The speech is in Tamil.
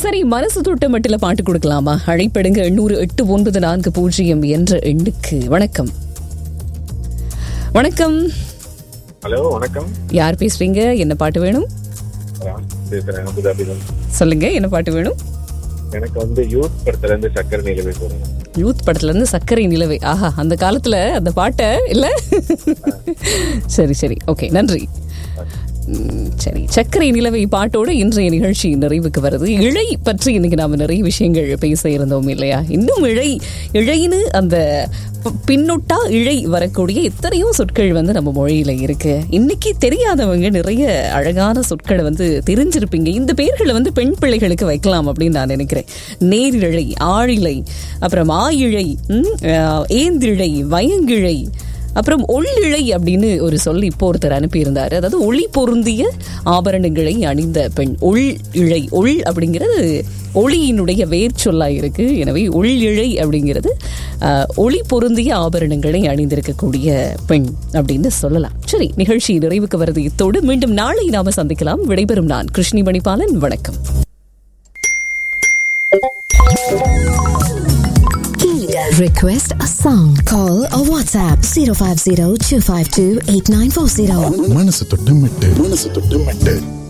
சரி மனசு தொட்ட மட்டில பாட்டு கொடுக்கலாமா அழைப்படுங்க எண்ணூறு எட்டு ஒன்பது நான்கு பூஜ்ஜியம் என்ற எண்ணுக்கு வணக்கம் வணக்கம் ஹலோ வணக்கம் யார் பேசுறீங்க என்ன பாட்டு வேணும் ராம் பேசுறேன் அபுதாபிதான் சொல்லுங்க என்ன பாட்டு வேணும் எனக்கு வந்து யூத் படத்துல இருந்து சக்கரை நிலவே போறேன் யூத் படத்துல இருந்து சர்க்கரை நிலவை ஆஹா அந்த காலத்துல அந்த பாட்டை இல்ல சரி சரி ஓகே நன்றி ம், சரி சர்க்கரை நிலவை பாட்டோட இன்றைய நிகழ்ச்சி நிறைவுக்கு வருது இழை பற்றி இன்னைக்கு நாம நிறைய விஷயங்கள் பேச இருந்தோம் இல்லையா இன்னும் இழை இழைன்னு அந்த ப- பின்னொட்டா இழை வரக்கூடிய எத்தனையோ சொற்கள் வந்து நம்ம மொழியில இருக்கு இன்னைக்கு தெரியாதவங்க நிறைய அழகான சொற்களை வந்து தெரிஞ்சிருப்பீங்க இந்த பேர்களை வந்து பெண் பிள்ளைகளுக்கு வைக்கலாம் அப்படின்னு நான் நினைக்கிறேன் நேரிழை ஆழிலை அப்புறம் ஆயிழை ம், அஹ், ஏந்திழை வயங்கிழை அப்புறம் ஒள்ளிழை அப்படின்னு ஒரு சொல் இப்போ ஒருத்தர் அனுப்பியிருந்தாரு அதாவது ஒளி பொருந்திய ஆபரணங்களை அணிந்த பெண் ஒள் இழை ஒள் அப்படிங்கிறது ஒளியினுடைய வேர் சொல்லா இருக்கு எனவே ஒள்ளிழை அப்படிங்கிறது ஆஹ், ஒளி பொருந்திய ஆபரணங்களை அணிந்திருக்கக்கூடிய பெண் அப்படின்னு சொல்லலாம் சரி நிகழ்ச்சி நிறைவுக்கு வருது இத்தோடு மீண்டும் நாளை நாம சந்திக்கலாம் விடைபெறும் நான் கிருஷ்ணி மணிபாலன் வணக்கம் Request a song. Call or WhatsApp 050 252 8940. மனசு தொட்டு மெட்டு மனசு தொட்டு மெட்டு